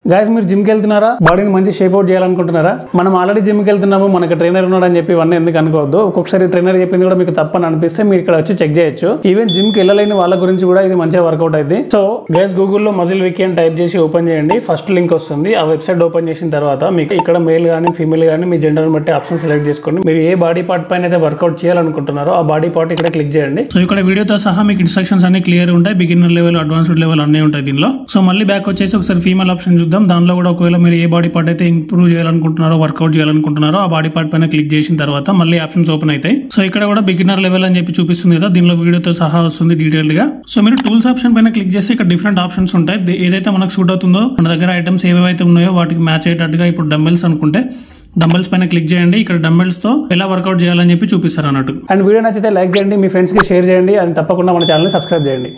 guys మీరు జిమ్కి వెళ్తున్నారా బాడీని మంచి షేప్ అవుట్ చేయాలనుకుంటున్నారా మనం ఆల్రెడీ జిమ్కి వెళ్తున్నాము మనకు ట్రైనర్ ఉన్నాడు అని చెప్పి ఇవన్నీ ఎందుకు అనుకోవద్దు ఒక్కొక్కసారి ట్రైనర్ చెప్పింది కూడా మీకు తప్పని అనిపిస్తే మీరు ఇక్కడ వచ్చి చెక్ చేయొచ్చు ఈవెన్ జిమ్కి వెళ్ళలేని వాళ్ళ గురించి కూడా ఇది మంచిగా వర్కౌట్ అయింది సో గైస్ గూగుల్లో మజిల్ వీక్ అని టైప్ చేసి ఓపెన్ చేయండి ఫస్ట్ లింక్ వస్తుంది ఆ వెబ్సైట్ ఓపెన్ చేసిన తర్వాత మీకు ఇక్కడ మేల్ కానీ ఫీమేల్ కానీ మీ జెండర్ బట్టి ఆప్షన్ సెలెక్ట్ చేసుకోండి మీరు ఏ బాడీ పార్ట్ పైన అయితే వర్కౌట్ చేయాలనుకుంటున్నారో ఆ బాడీ పార్ట్ ఇక్కడ క్లిక్ చేయండి సో ఇక్కడ వీడియోతో సహా మీకు ఇన్స్ట్రక్షన్స్ అన్ని క్లియర్ ఉంటాయి బిగినర్ లెవెల్ అడ్వాన్స్డ్ లెవెల్ అన్నీ ఉంటాయి దీనిలో సో మళ్ళీ బ్యాక్ వచ్చేసి ఒకసారి ఫీమేల్ ఆప్షన్ చూద్దాం దానిలో కూడా ఒకవేళ మీరు ఏ బాడీ పార్ట్ అయితే ఇంప్రూవ్ చేయాలనుకుంటున్నారో వర్కౌట్ చేయాలనుకుంటున్నారో ఆ బాడీ పార్ట్ పైన క్లిక్ చేసిన తర్వాత మళ్ళీ ఆప్షన్స్ ఓపెన్ అవుతాయి సో ఇక్కడ కూడా బిగినర్ లెవెల్ అని చెప్పి చూపిస్తుంది కదా దీనిలో వీడియోతో సహా వస్తుంది డీటెయిల్ గా సో మీరు టూల్స్ ఆప్షన్ పైన క్లిక్ చేస్తే ఇక్కడ డిఫరెంట్ ఆప్షన్స్ ఉంటాయి దే- ఏదైతే మనకు సూట్ అవుతుందో మన దగ్గర ఐటమ్స్ ఏవైతే ఉన్నాయో వాటికి మ్యాచ్ అయ్యేటట్టుగా ఇప్పుడు డంబెల్స్ అనుకుంటే డంబెల్స్ పైన క్లిక్ చేయండి ఇక్కడ డంబెల్స్ తో ఎలా వర్కౌట్ చేయాలని చెప్పి చూపిస్తారు అన్నట్టు అండ్ వీడియో నచ్చితే లైక్ చేయండి మీ ఫ్రెండ్స్ కి షేర్ చేయండి అండ్ తప్పకుండా మన ఛానల్ సబ్స్క్రైబ్ చేయండి